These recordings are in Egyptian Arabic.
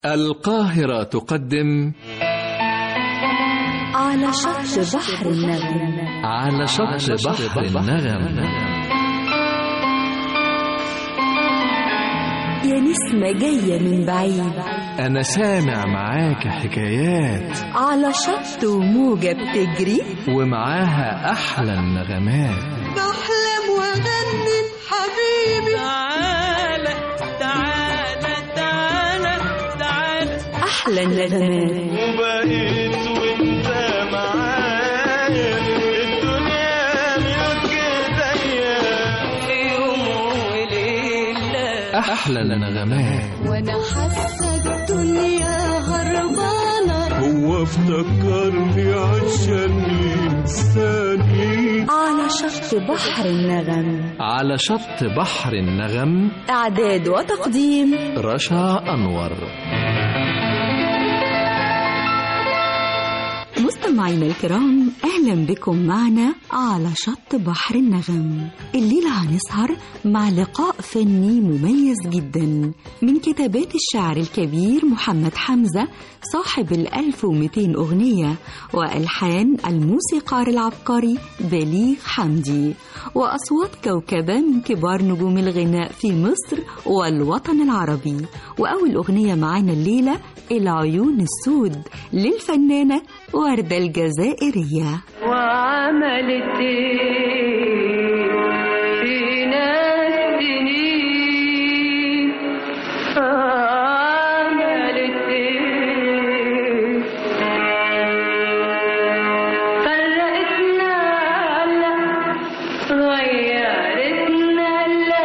القاهرة تقدم على شط بحر النغم على شط بحر النغم يا نسمة جاية من بعيد أنا سامع معاك حكايات على شط وموجة بتجري ومعاها أحلى النغمات بحلم واغني حبيبي تعالى تعالى تعالى تعالى أحلى النغمات وبقيت وانت معايا الدنيا ملك ايديا يوم وليلة أحلى النغمات وانا حاسه الدنيا هربانه هو افتكرني عشان ينساني على شط بحر النغم على شط بحر النغم إعداد وتقديم رشا أنور مستمعينا الكرام أهلا بكم معنا على شط بحر النغم الليلة هنسهر مع لقاء فني مميز جدا من كتابات الشاعر الكبير محمد حمزة صاحب الألف ومئتين أغنية وألحان الموسيقار العبقري بليغ حمدي وأصوات كوكبة من كبار نجوم الغناء في مصر والوطن العربي وأول أغنية معانا الليلة العيون السود للفنانة وردة الجزائرية وعملت ايه فينا السنين عملت ايه فرقتنا لا غيرتنا لا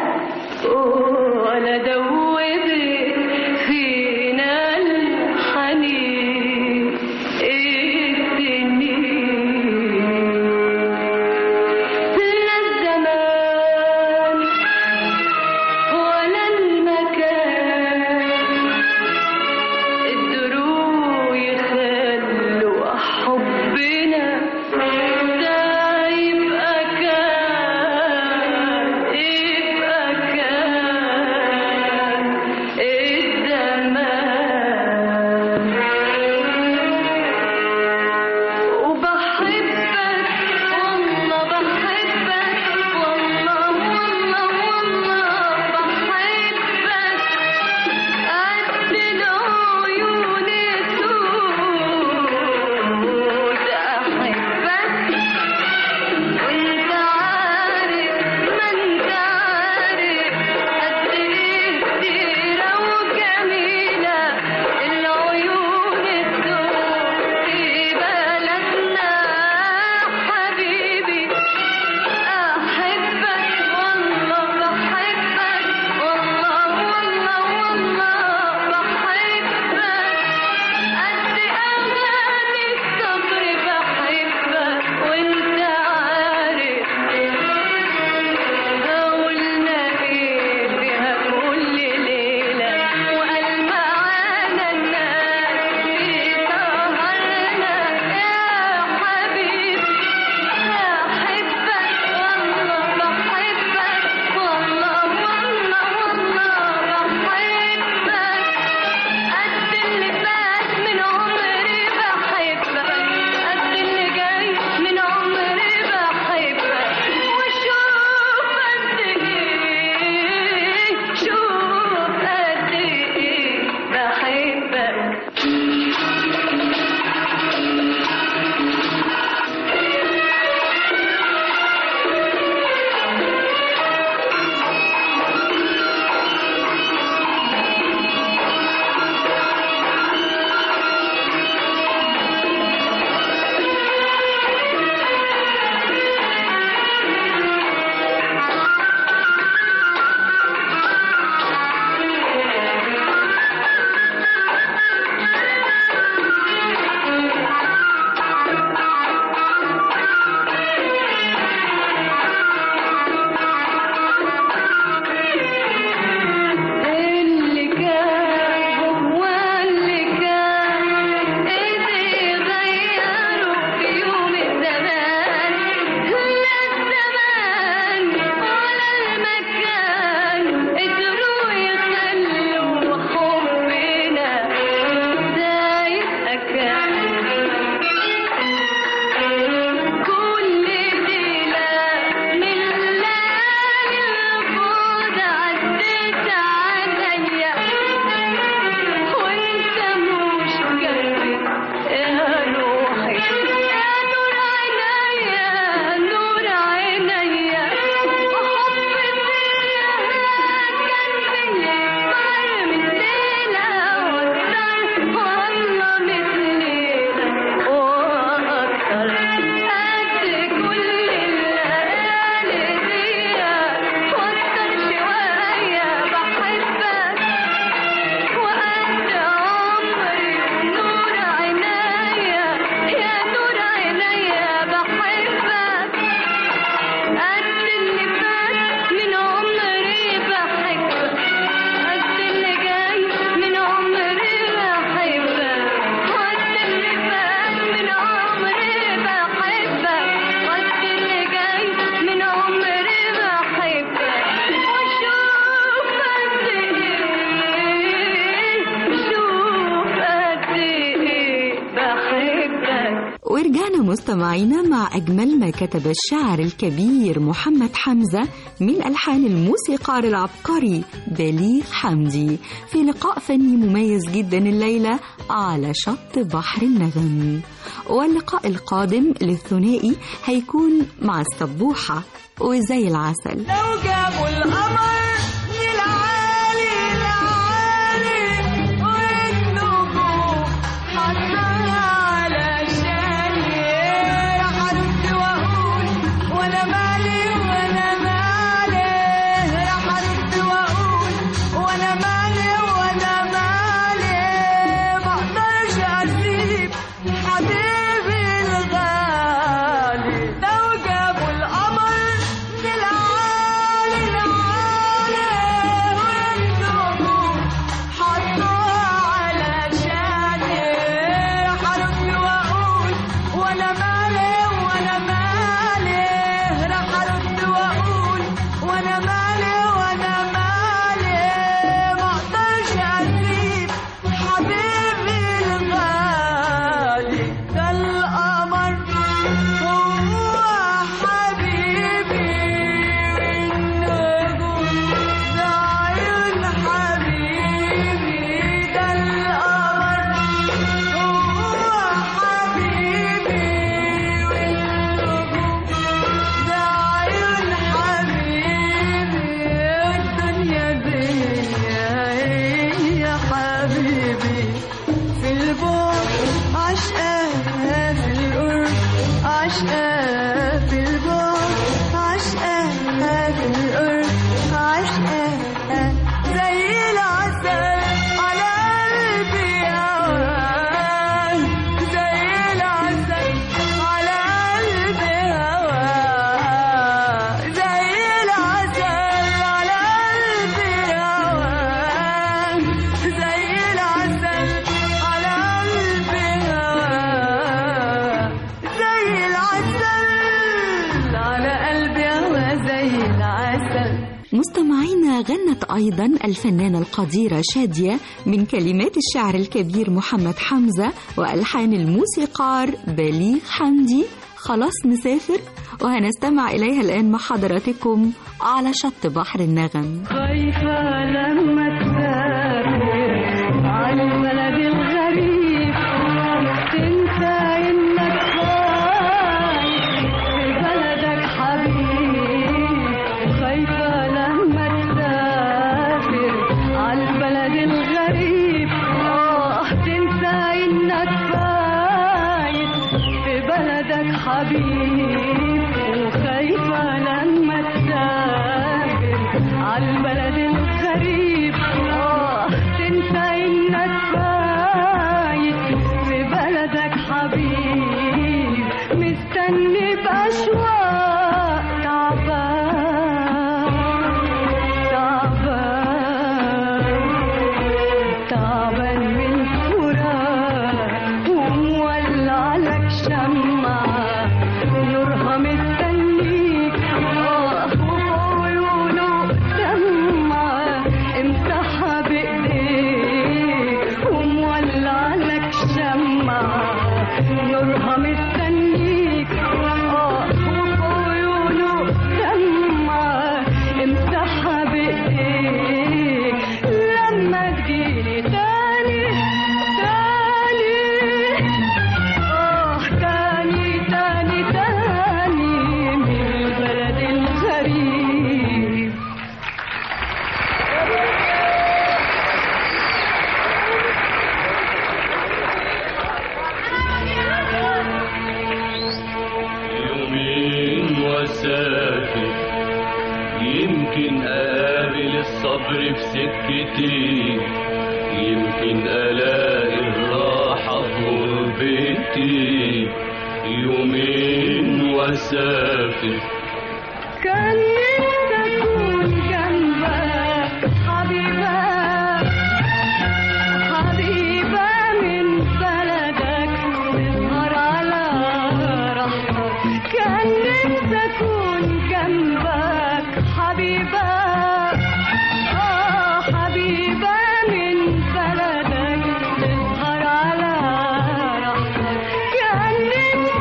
ولا دوبت فينا الحنين السنين ورجعنا مستمعينا مع أجمل ما كتب الشاعر الكبير محمد حمزة من ألحان الموسيقار العبقري بليغ حمدي في لقاء فني مميز جدا الليلة على شط بحر النغم واللقاء القادم للثنائي هيكون مع السبوحة وزي العسل لو جابوا القمر للعالي العالي والنجوم حطها علشان راح ارد واقول وانا مالي وانا مالي راح ارد واقول وانا مالي وانا مالي ما اقدرش اسيب حبيبي الغالي لو جابوا القمر للعالي العالي والنجوم حطوها علشاني راح ارد واقول وانا مالي وانا مالي راح ارد واقول وانا مالي وانا مالي ما اقدرش اسيب حبيبي الغالي ده القمر هو حبيبي والنجوم ده عيون حبيبي ده القمر هو حبيبي والنجوم ده عيون حبيبي الدنيا دي يا حبيبي في البعد عشقها في القرب عشقها في البعد عشقها في القرب عشقها زي العسل على قلبي هواك زي العسل على قلبي هواك زي العسل على قلبي هواك زي العسل على قلبي هواك زي العسل على قلبي هواك زي العسل مستمعينا غنت أيضا الفنانة القديرة شادية من كلمات الشاعر الكبير محمد حمزة وألحان الموسيقار بليغ حمدي خلاص مسافر وهنستمع إليها الآن مع حضراتكم على شط بحر النغم خايفة لما تسافر على البلد الغريب تنسى انك خايف في بلدك حبيب خايفة لما تسافر على البلد الغريب اه تنسى انك فايت في بلدك حبيب وخايفة لما تسافر على البلد الغريب اه تنسى انك فايت في بلدك حبيب مستني بأشواق تعبان تعبان تعبان من فراق ومولع لك شمعة نورها مستنيك اه وعيونه دمعة امسحها بايديك ومولع لك شمعة نورها مستنيك اه وعيونه دمعة امسحها بايديك لما تجيني تاني تاني آه تاني تاني تاني من البلد الغريب يومين وسافر يمكن أقابل الصبر في سكتي يمكن ألاقي الراحة في غربتي يومين وسافر كان نفسي أكون جنبك حبيبة حبيبة من بلدك تسهر على راحتك كان نفسي أكون جنبك حبيبة آه حبيبة من بلدك تسهر على راحتك كان نفسي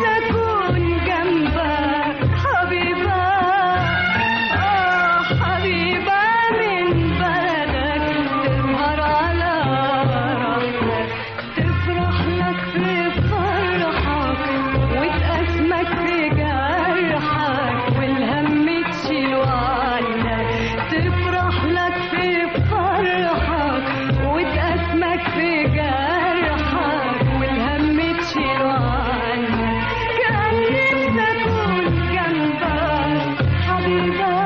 جرحك والهم تشيله عنك كان نفسي أكون جنبك حبيبة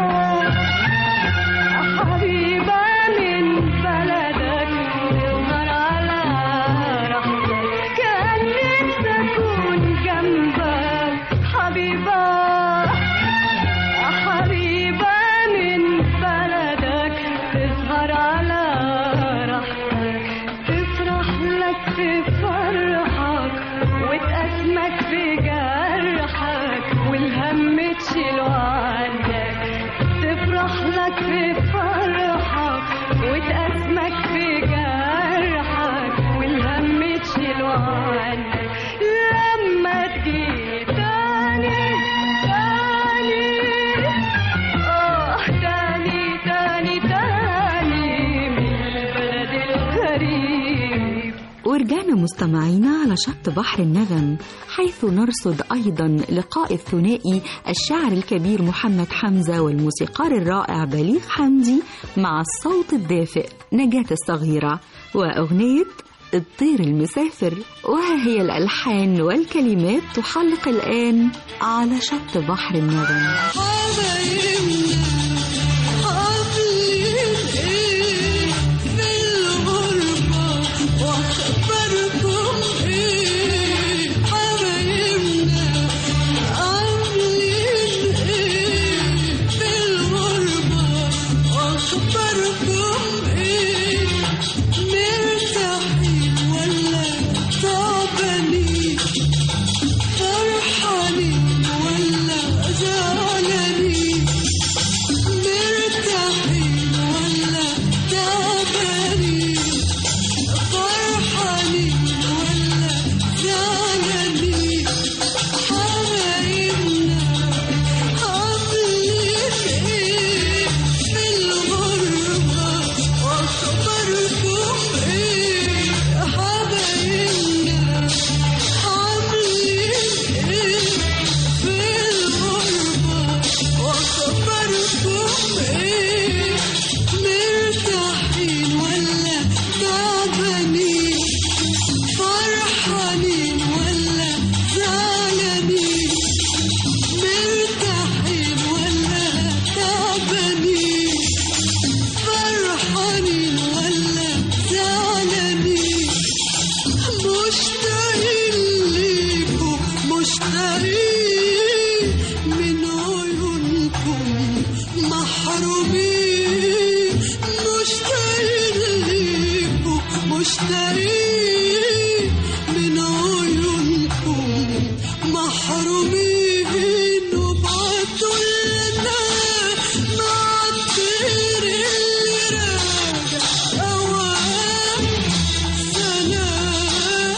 حبيبة من بلدك تظهر على راحتك كان نفسي أكون جنبك حبيبة حبيبة من بلدك تظهر على راحتك تفرح لك في فرحك وتأسمك في جرحك والهم تشيله عنك تفرح لك في فرحك وتأسمك في جرحك والهم تشيله عنك لما تجي تاني تاني آه تاني تاني تاني من البلد الغريب ورجعنا مستمعينا على شط بحر النغم حيث نرصد أيضا لقاء الثنائي الشاعر الكبير محمد حمزة والموسيقار الرائع بليغ حمدي مع الصوت الدافئ نجاة الصغيرة وأغنية الطير المسافر وها هي الألحان والكلمات تحلق الآن على شط بحر النغم حبايبنا عاملين ايه في الغربة واخباركم ايه حبايبنا عاملين ايه في الغربة واخباركم ايه مرتاحين ولا تعبانين فرحانين ولا زعلانين مرتاحين ولا تعبانين فرحانين ولا زعلانين حبايبنا عاملين ايه في الغربة واخباركم ايه حبايبنا عاملين ايه في الغربة واخباركم ايه مرتاحين ولا تعبانين فرحانين ولا زعلانين مرتاحين ولا تعبانين فرحانين ولا زعلانين مشتاقين ليكوا مشتاقين من عيونكم محرومين مشتاقين ليكوا مشتاقين من عيونكم محرومين وبعتوا لنا مع الطير اللي راجع أوام سلام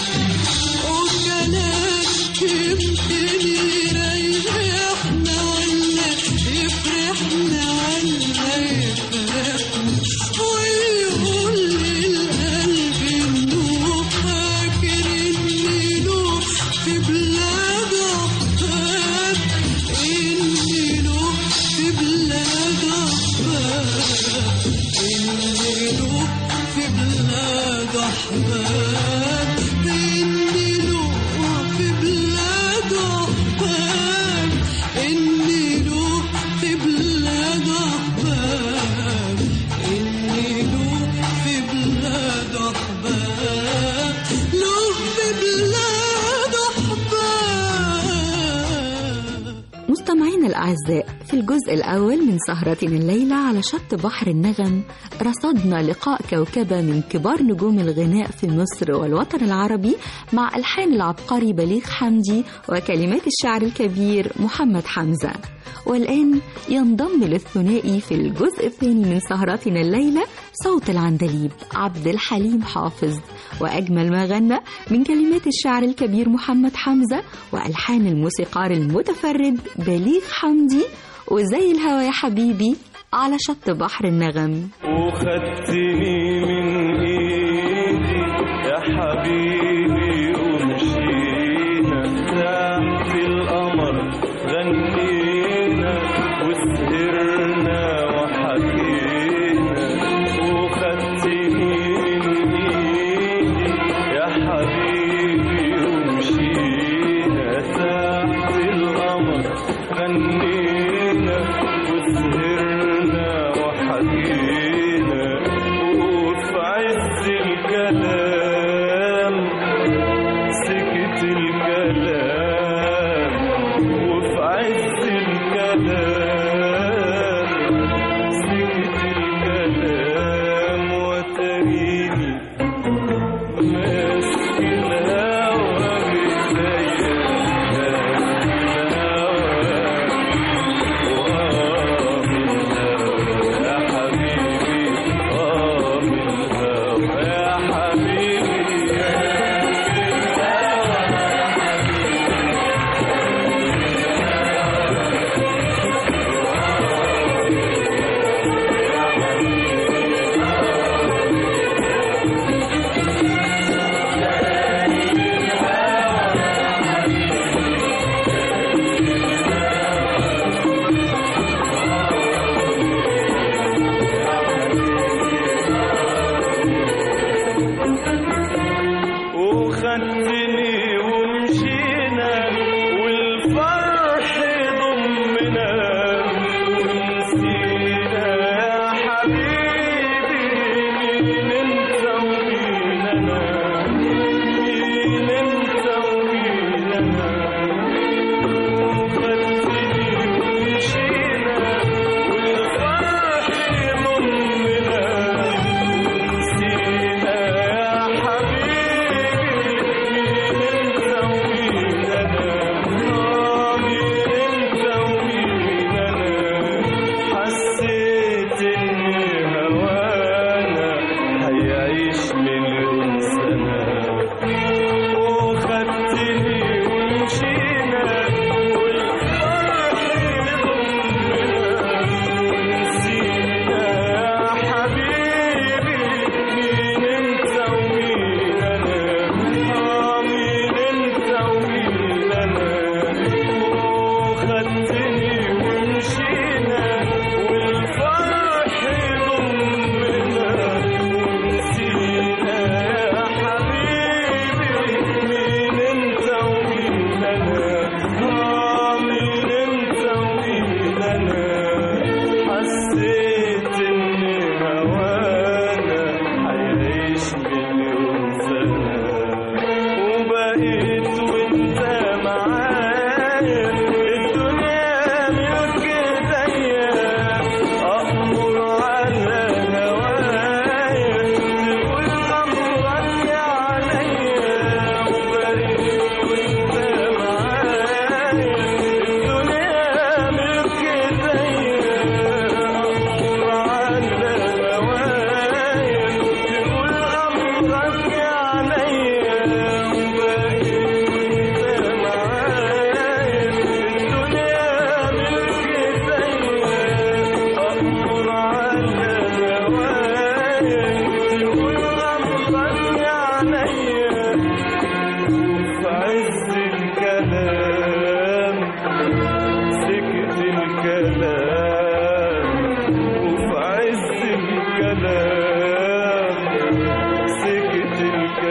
وكلام يمكن يريحنا ولا يفرحنا ولا يفرحنا ويقول للقلب انه فاكر انه في بلاد احباب انه في بلاد احباب انه في بلاد احباب انه في بلاد احباب انه في بلاد احباب انه في بلاد احباب له في بلاد احباب مستمعينا الأعزاء في الجزء الأول من سهرتنا الليلة على شط بحر النغم رصدنا لقاء كوكبة من كبار نجوم الغناء في مصر والوطن العربي مع ألحان العبقري بليغ حمدي وكلمات الشاعر الكبير محمد حمزة والآن ينضم للثنائي في الجزء الثاني من سهرتنا الليلة صوت العندليب عبد الحليم حافظ وأجمل ما غنى من كلمات الشاعر الكبير محمد حمزة وألحان الموسيقار المتفرد بليغ حمدي وزي الهوى يا حبيبي على شط بحر النغم وخدتني من ايدي يا حبيبي ومشينا تحت القمر غنينا وسهرنا وحكينا وخدتني من ايدي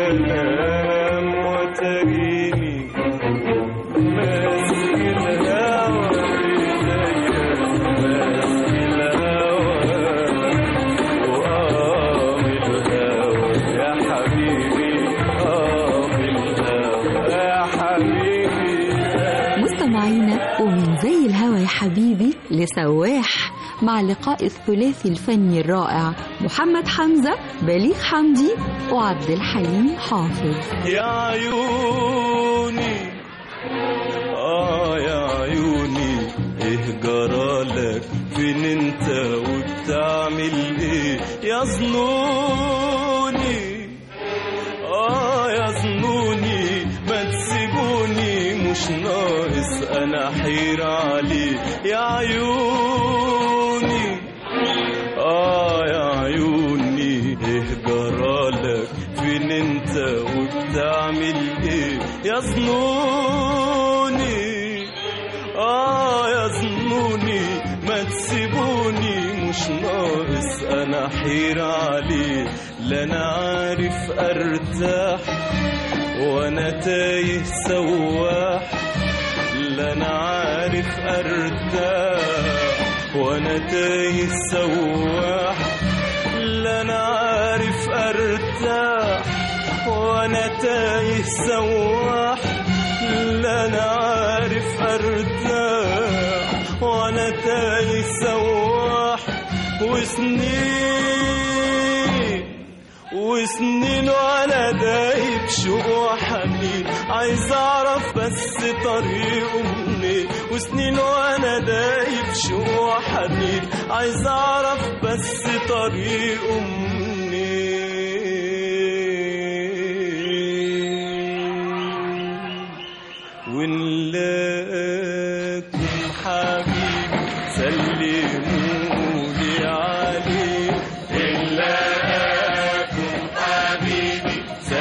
أنام وتريني ماسك الهوى بإيديا ماسك الهوى وآه الهوى يا حبيبي آه الهوى يا حبيبي مستمعينا ومن زي الهوى يا حبيبي لسواح مع لقاء الثلاثي الفني الرائع محمد حمزة بليغ حمدي وعبد الحليم حافظ يا عيوني آه يا عيوني إيه جرالك فين أنت وبتعمل إيه يا ظنوني آه يا ظنوني ما تسيبوني مش ناقص أنا حير عليه يا عيوني آه يا عيوني إيه جرالك فين أنت وبتعمل إيه يا ظنوني آه يا ظنوني ما تسيبوني مش ناقص أنا حير عليه لا أنا عارف أرتاح وأنا تايه سواح لا أنا عارف أرتاح وأنا تايه سواح لا أنا عارف أرتاح وأنا تايه سواح لا أنا عارف أرتاح وأنا تايه سواح وسنين وسنين وانا دايب شوق وحنين عايز اعرف بس طريقه منين وسنين وانا دايب شوق وحنين عايز اعرف بس طريقه منين ونلاقيكم حبيبي سلمولي عليه نلاقيكم حبيبي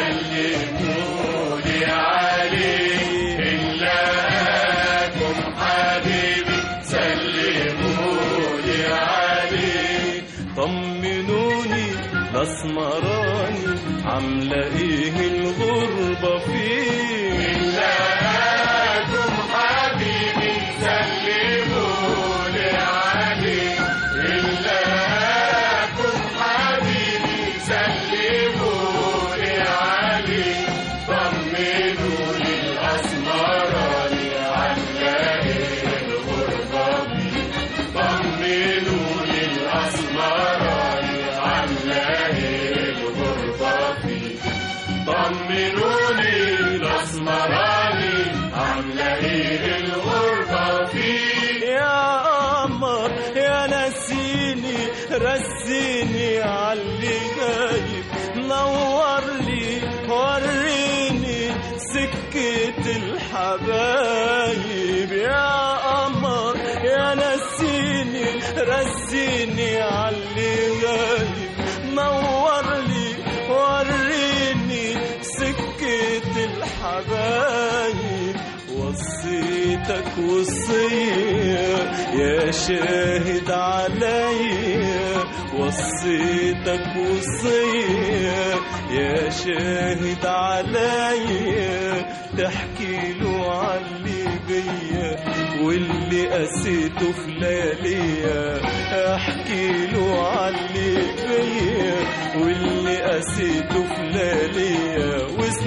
سلمولي عليه نلاقيكم حبيبي سلمولي عليه طمنوني الاسمراني عامله ايه الغربه فيه نلاقيكم حبيبي سلمولي عليه نلاقيكم حبيبي سلمولي عليه طمنوني الاسمراني عامله ايه الغربه فيه طمنوني الاسمراني عامله ايه الغربه فيه طمنوني الاسمراني عامله ايه الغربه فيه يا قمر يا نسيني رسيني عاللي غايب نور لي وريني سكة الحبايب يا قمر يا نسيني رسيني عاللي غايب نور لي وريني سكة الحبايب وصيتك وصية يا شاهد عليا وصيتك وصية يا شاهد عليا تحكي له علي بيا واللي قسيته في لياليا احكي له علي بيا واللي قسيته في لياليا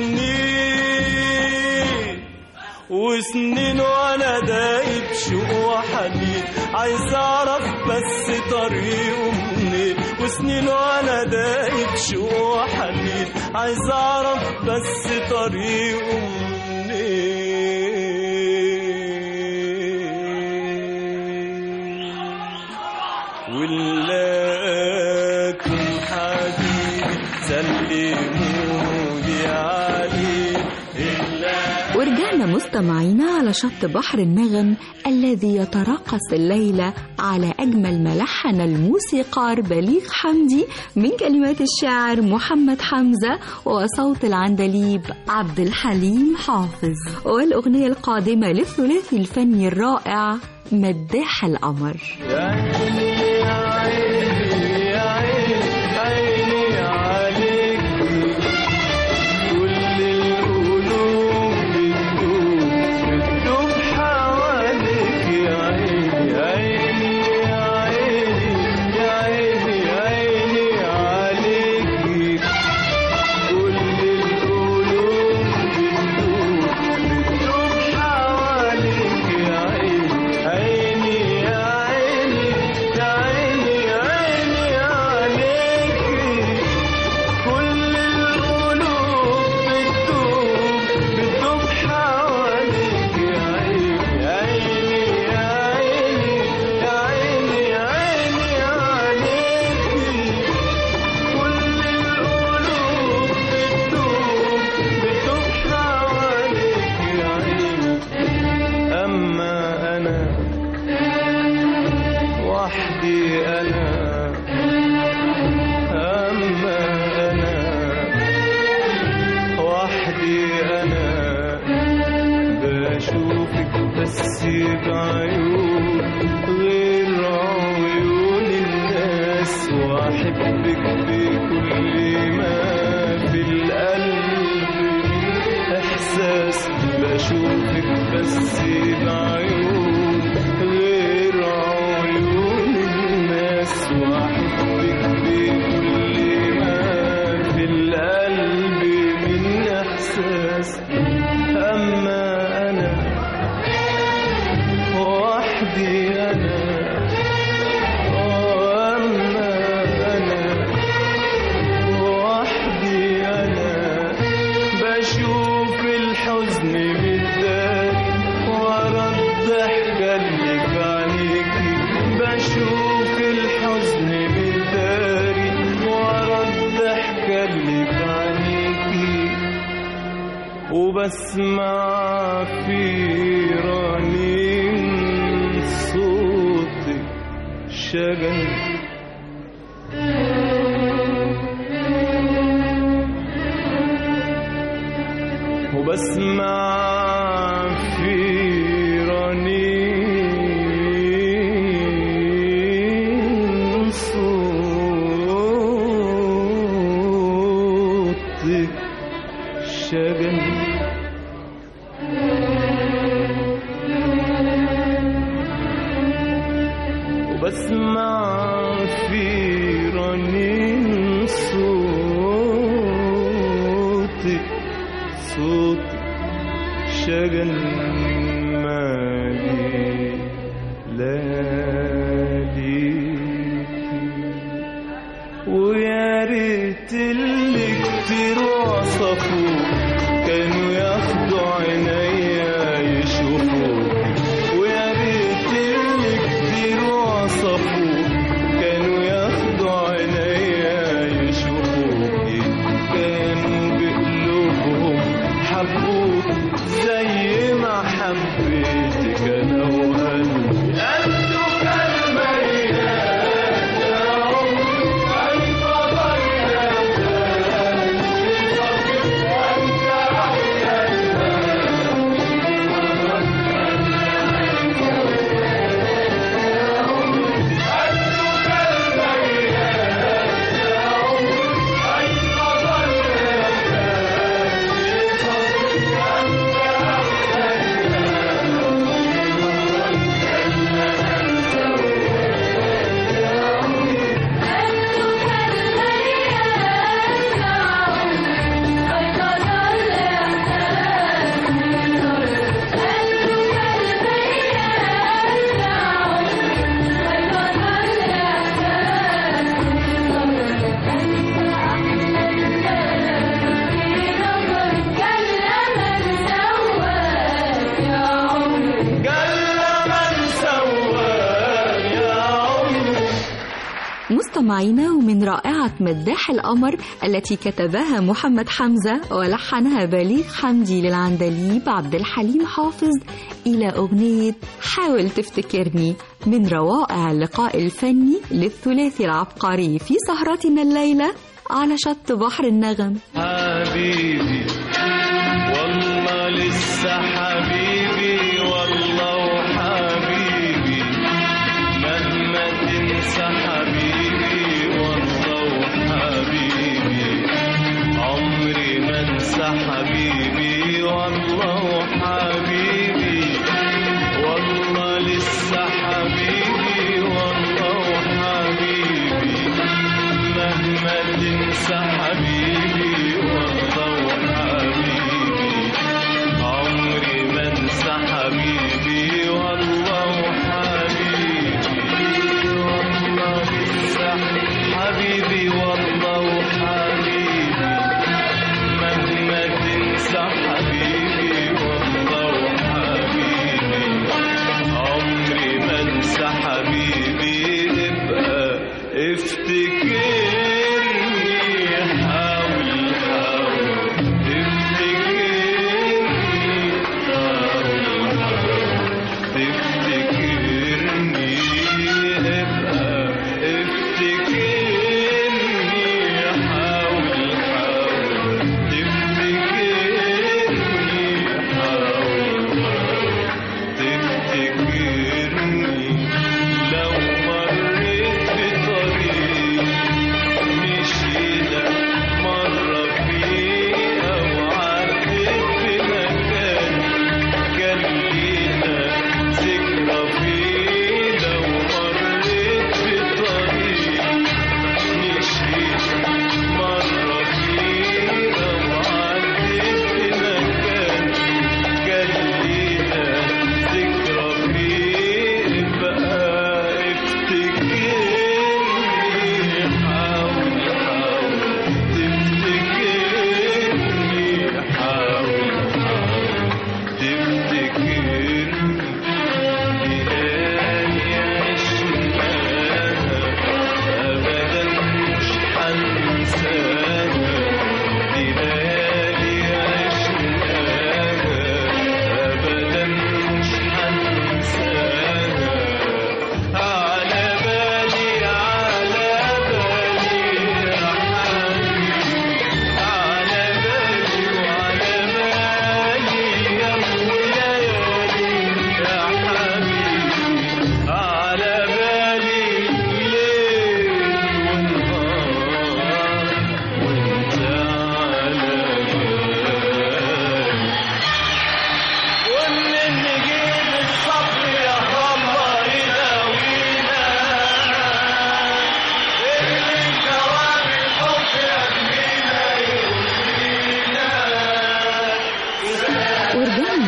وسنين وسنين وانا دايب شوق وحنين عايز اعرف بس طريقه منين وسنين وانا دايب شوق وحنين عايز اعرف بس طريقه منين ولاكم حبيبي سلمولي عليه إلا ورجعنا مستمعينا على شط بحر النغم الذي يتراقص الليلة على أجمل ملحن الموسيقار بليغ حمدي من كلمات الشاعر محمد حمزة وصوت العندليب عبد الحليم حافظ والأغنية القادمة للثلاثي الفني الرائع مداح القمر يا عيني يا عيني يا عيني عيني عليك بس بعيون غير عيون الناس واحبك بكل ما في القلب من احساس بشوفك بس بعيون غير عيون الناس واحبك بكل ما في القلب من احساس اما انا وحدي انا واما انا وحدي انا بشوف الحزن بالذات ورا الضحكة اللي في عينيكي بشوف الحزن بالداري ورا الضحكة اللي في عينيكي وبسمع في رنين صوتك شجن وبسمع في رنين صوتك شجن وبسمع في رنين صوتك صوتك شجن مالي لاليكي ويا ريت اللي كتير وصفوك كانوا ياخدوا عينيا يشوفوك ويا ريت اللي كتير وصفوك كانوا ياخدوا عينيا يشوفوك كانوا بقلوبهم حبوك زي ما حبيتك انا وقلبي انتوا كالميات يا عمري مستمعينا ومن رائعة مداح القمر التي كتبها محمد حمزة ولحنها بليغ حمدي للعندليب عبد الحليم حافظ إلى أغنية حاول تفتكرني من روائع اللقاء الفني للثلاثي العبقري في سهرتنا الليلة على شط بحر النغم حبيبي والله لسه حبيبي والله وحبيبي مهما تنسى حبيبي والله وحبيبي عمري ما انسى حبيبي والله وحبيبي والله لسه حبيبي والله وحبيبي مهما تنسى حبيبي والله وحبيبي عمري ما انسى حبيبي والله وحبيبي والله لسه حبيبي والله وحبيبي مهما تنسى حبيبي والله وحبيبي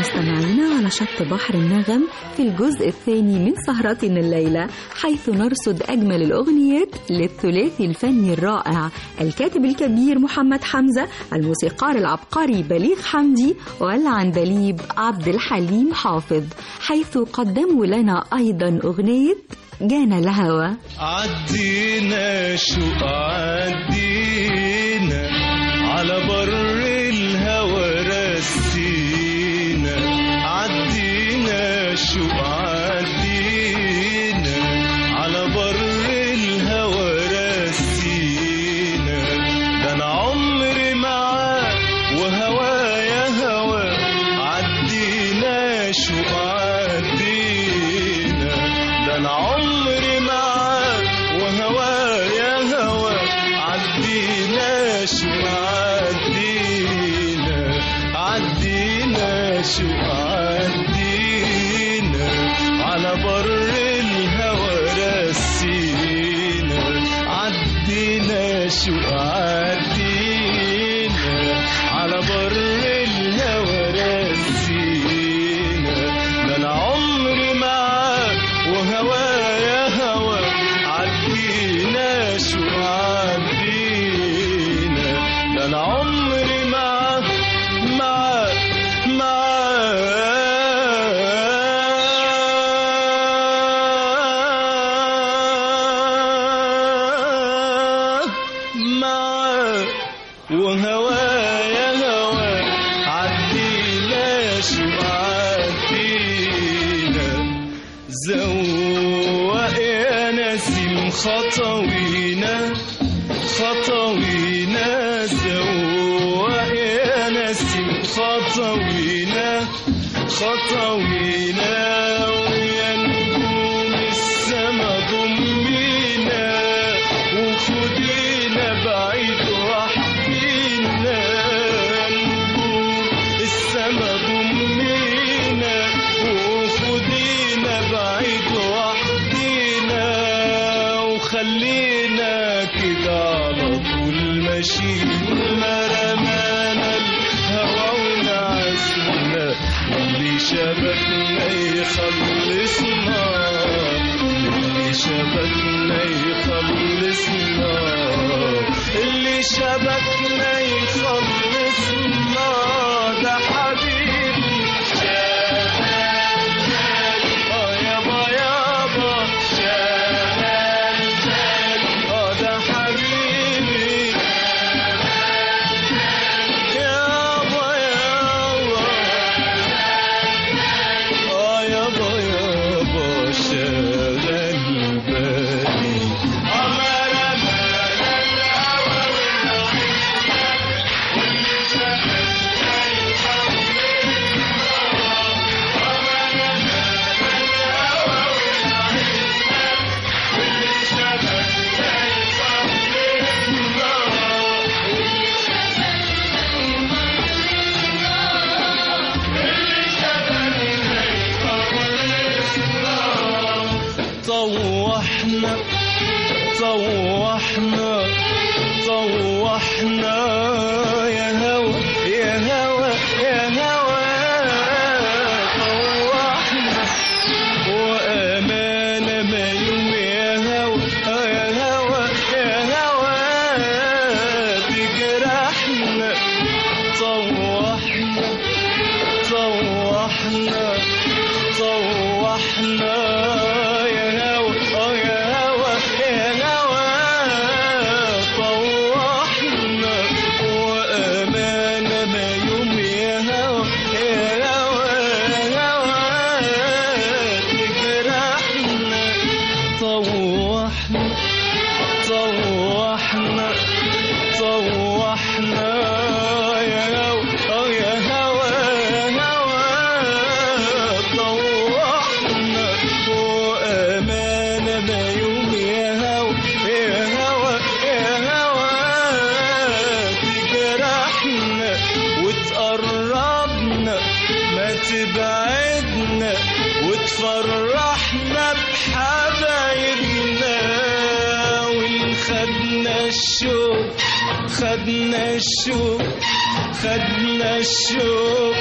مستمعينا على شط بحر النغم في الجزء الثاني من سهرتنا الليلة حيث نرصد أجمل الأغنيات للثلاثي الفني الرائع الكاتب الكبير محمد حمزة الموسيقار العبقري بليغ حمدي والعندليب عبد الحليم حافظ حيث قدموا لنا أيضا أغنية جانا الهوى عدينا شو عدينا على بر الهوى رسينا عدينا شو عدينا على بر الهوى رسينا ده انا عمري معاك وهوايا هوا عدينا شو عدينا ده انا عمري معاك وهوايا هوا عدينا شو عدينا عدينا شو عدينا على بر الهوى رسينا عدينا شو عدينا على بر الهوى رسينا ده انا عمري معاك وهوايا هوا عدينا شو عدينا ده انا عمري معاك معاك معاك معاك وهوايا هوا عدينا شو عدينا زوق يا نسيم خطوينا خطوينا زوق يا نسيم خطوينا خطوينا ويا نجوم السما ضمينا وخدينا بعيد وحدينا نجوم السما ضمينا وخدينا بعيد وحدينا وخلينا كده على طول ماشيين ما رمانا الهوى ونعسنا اللي شبكنا يخلصنا اللي شبكنا يخلصنا اللي شبكنا يخلصنا ده حبيبي شغال اه يابا يابا شغال اه ده حبيبي يابا يابا اه يابا يابا شغل بالي عمر طوحنا طوحنا طوحنا يا هوى يا هوى يا هوى طوحنا وأمانة ما يوم يا هوى آه يا هوى يا هوى تجرحنا طوحنا طوحنا طوحنا يا هوى اه يا هوى يا هوى طوحنا وأمانة ما يوم يا هوى يا هوى يا هوى تجرحنا طوحنا طوحنا طوحنا يا هوى اه يا هوى يا هوى طوحنا وأمانة ما يوم يا هوى يا هوى يا هوى تجرحنا وتقربنا ما تبعدنا وتفرحنا بحبايبنا وإن خدنا الشوق خدنا الشوق خدنا الشوق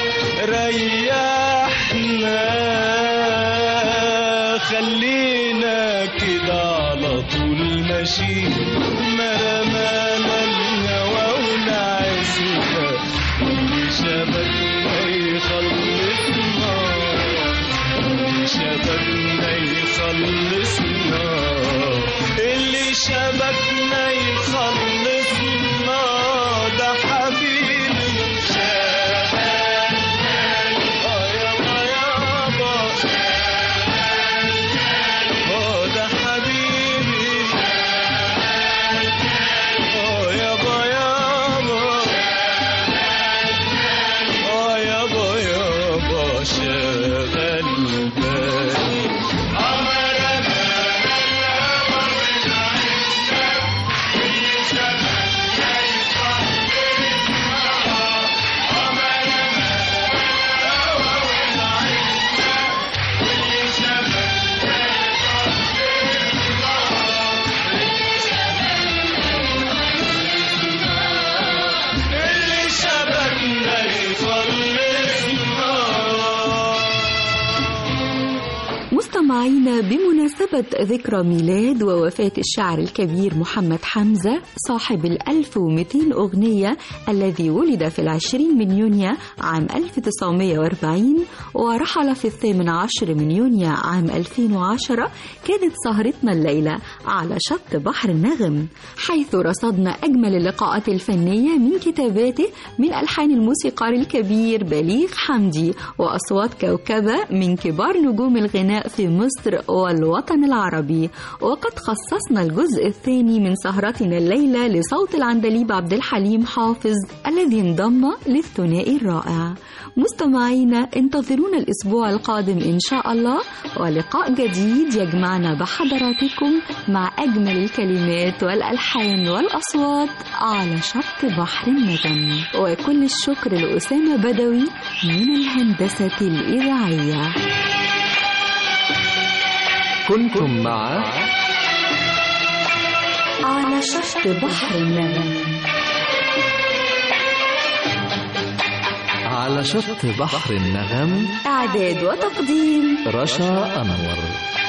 ريحنا خلينا كده على طول ماشيين ما رمانا الهوى ونعسنا واللي شبكنا يخلصنا واللي شبكنا يخلصنا اللي شبكنا يخلصنا ده حبيبي شبكنا آه يابا يابا آه ده حبيبي آه يابا يابا آه يابا يابا شغل بالي اللي شبكنا يخلصنا مستمعينا بمناسبة ذكرى ميلاد ووفاة الشاعر الكبير محمد حمزة صاحب ال 1200 أغنية الذي ولد في العشرين من يونيو عام 1940 ورحل في الثامن عشر من يونيو عام 2010 كانت سهرتنا الليلة على شط بحر النغم حيث رصدنا أجمل اللقاءات الفنية من كتاباته من ألحان الموسيقار الكبير بليغ حمدي وأصوات كوكبة من كبار نجوم الغناء في مصر والوطن العربي وقد خصصنا الجزء الثاني من سهرتنا الليلة لصوت العندليب عبد الحليم حافظ الذي انضم للثنائي الرائع مستمعينا انتظرونا الأسبوع القادم إن شاء الله ولقاء جديد يجمعنا بحضراتكم مع أجمل الكلمات والألحان والأصوات على شط بحر النغم وكل الشكر لأسامة بدوي من الهندسة الإذاعية كنتم مع على شط بحر النغم على شط بحر النغم إعداد وتقديم رشا أنور